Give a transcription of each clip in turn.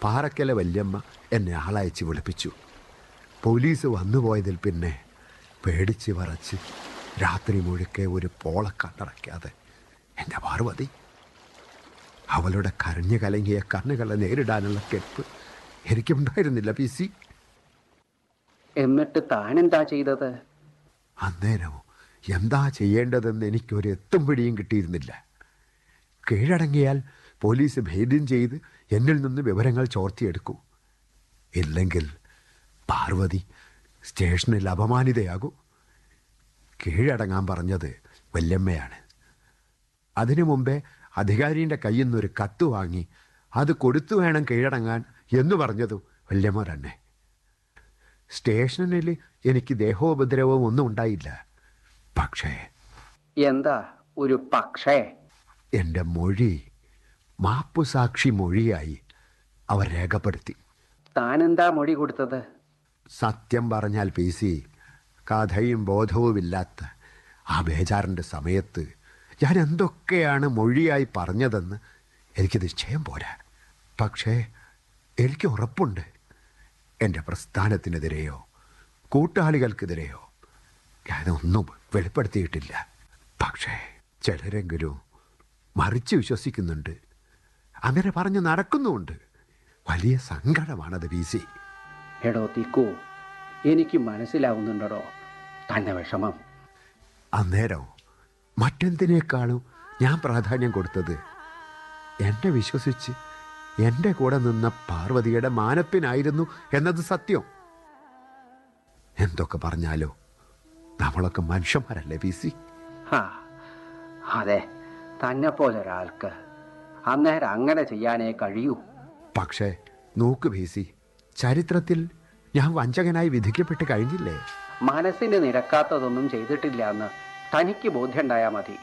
പാറക്കല വല്യമ്മ എന്നെ ആളയച്ച് വിളിപ്പിച്ചു പോലീസ് വന്നുപോയതിൽ പിന്നെ പേടിച്ച് വറച്ച് രാത്രി മുഴുക്കെ ഒരു പോളക്കണ്ണടയ്ക്കാതെ എൻ്റെ പാർവതി അവളുടെ കരഞ്ഞു കലങ്ങിയ കണ്ണുകളെ നേരിടാനുള്ള കെൽപ്പ് എനിക്കുണ്ടായിരുന്നില്ല പി സി എന്നിട്ട് താൻ എന്താ ചെയ്തത് അന്നേരം എന്താ ചെയ്യേണ്ടതെന്ന് എനിക്കൊരു എത്തും പിടിയും കിട്ടിയിരുന്നില്ല കീഴടങ്ങിയാൽ പോലീസ് ഭേദ്യം ചെയ്ത് എന്നിൽ നിന്ന് വിവരങ്ങൾ ചോർത്തിയെടുക്കൂ ഇല്ലെങ്കിൽ പാർവതി സ്റ്റേഷനിൽ അപമാനിതയാകൂ കീഴടങ്ങാൻ പറഞ്ഞത് വല്യമ്മയാണ് അതിനു മുമ്പേ അധികാരിയുടെ കയ്യിൽ നിന്നൊരു കത്ത് വാങ്ങി അത് കൊടുത്തു വേണം കീഴടങ്ങാൻ എന്ന് പറഞ്ഞതും വല്യമ്മ തന്നെ സ്റ്റേഷനിൽ എനിക്ക് ദേഹോപദ്രവവും ഒന്നും ഉണ്ടായില്ല പക്ഷേ എന്താ ഒരു പക്ഷേ എൻ്റെ മൊഴി മാപ്പുസാക്ഷി മൊഴിയായി അവർ രേഖപ്പെടുത്തി താൻ എന്താ മൊഴി കൊടുത്തത് സത്യം പറഞ്ഞാൽ പി സി കഥയും ബോധവുമില്ലാത്ത ആ ബേജാറിൻ്റെ സമയത്ത് ഞാൻ എന്തൊക്കെയാണ് മൊഴിയായി പറഞ്ഞതെന്ന് എനിക്ക് നിശ്ചയം പോരാ പക്ഷേ എനിക്ക് ഉറപ്പുണ്ട് എൻ്റെ പ്രസ്ഥാനത്തിനെതിരെയോ കൂട്ടാളികൾക്കെതിരെയോ ഞാനൊന്നും വെളിപ്പെടുത്തിയിട്ടില്ല പക്ഷേ ചിലരെങ്കിലും മറിച്ച് വിശ്വസിക്കുന്നുണ്ട് അങ്ങനെ പറഞ്ഞ് നടക്കുന്നുമുണ്ട് വലിയ സങ്കടമാണത് പി സി എടോ തിക്കു എനിക്ക് മനസ്സിലാവുന്നുണ്ടോ തന്റെ വിഷമം അന്നേരം മറ്റെന്തിനേക്കാളും ഞാൻ പ്രാധാന്യം കൊടുത്തത് എന്നെ വിശ്വസിച്ച് എൻ്റെ കൂടെ നിന്ന പാർവതിയുടെ മാനപ്പിനായിരുന്നു എന്നത് സത്യം എന്തൊക്കെ പറഞ്ഞാലോ നമ്മളൊക്കെ മനുഷ്യന്മാരല്ലേ പി സി ഹാ അതെ തന്നെ പോലെ ഒരാൾക്ക് അന്നേരം അങ്ങനെ ചെയ്യാനേ കഴിയൂ പക്ഷേ നോക്ക് പി സി ചരിത്രത്തിൽ ഞാൻ വഞ്ചകനായി വിധിക്കപ്പെട്ട് കഴിഞ്ഞില്ലേ മനസ്സിന് നിരക്കാത്തതൊന്നും ചെയ്തിട്ടില്ല എന്ന് തനിക്ക് ബോധ്യമുണ്ടായാൽ മതി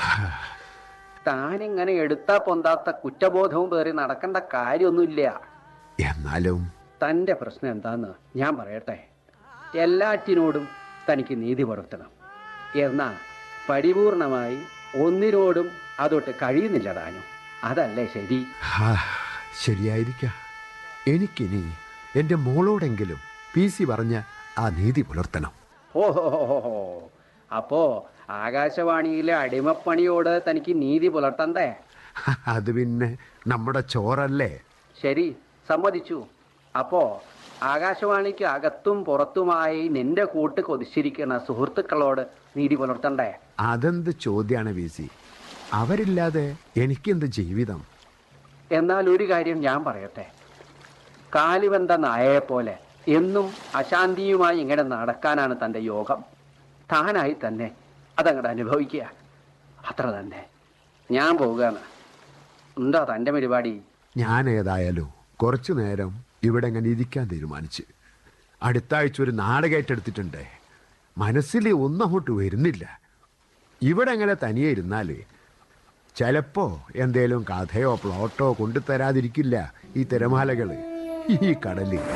താനിങ്ങനെ എടുത്താ പൊന്താത്ത കുറ്റബോധവും പേറി നടക്കേണ്ട കാര്യമൊന്നുമില്ല എന്നാലും തൻ്റെ പ്രശ്നം എന്താന്ന് ഞാൻ പറയട്ടെ എല്ലാറ്റിനോടും തനിക്ക് നീതി പുലർത്തണം എന്നാൽ പരിപൂർണമായി ഒന്നിനോടും അതൊട്ട് കഴിയുന്നില്ല താനും അതല്ലേ ശരി ഹാ, ശരിയായിരിക്കാം എനിക്കിനി എൻ്റെ മോളോടെങ്കിലും പി സി പറഞ്ഞ ആ നീതി പുലർത്തണം ഓഹോ അപ്പോ ആകാശവാണിയിലെ അടിമപ്പണിയോട് തനിക്ക് നീതി പുലർത്തണ്ടേ അത് പിന്നെ നമ്മുടെ ചോറല്ലേ ശരി സമ്മതിച്ചു അപ്പോ ആകാശവാണിക്ക് അകത്തും പുറത്തുമായി നിന്റെ കൂട്ട് കൊതിച്ചിരിക്കുന്ന സുഹൃത്തുക്കളോട് നീതി പുലർത്തണ്ടേ അതെന്ത് ചോദ്യമാണ് പി സി അവരില്ലാതെ എനിക്കെന്ത് ജീവിതം എന്നാൽ ഒരു കാര്യം ഞാൻ പറയട്ടെ കാലിവന്ത നായയെ പോലെ എന്നും അശാന്തിയുമായി ഇങ്ങനെ നടക്കാനാണ് തൻ്റെ യോഗം താനായി തന്നെ അതങ്ങോട്ട് അനുഭവിക്കുക അത്ര തന്നെ ഞാൻ പോവുകയാണ് എന്താ തൻ്റെ പരിപാടി ഞാൻ ഏതായാലും കുറച്ചു നേരം ഇവിടെ അങ്ങനെ ഇരിക്കാൻ തീരുമാനിച്ച് അടുത്ത ആഴ്ച ഒരു നാടകമായിട്ടെടുത്തിട്ടുണ്ട് മനസ്സിൽ ഒന്നും അങ്ങോട്ട് വരുന്നില്ല ഇവിടെ അങ്ങനെ തനിയെ ഇരുന്നാൽ ചിലപ്പോൾ എന്തേലും കഥയോ പ്ലോട്ടോ കൊണ്ടുതരാതിരിക്കില്ല ഈ തിരമാലകൾ ഈ കടലിൽ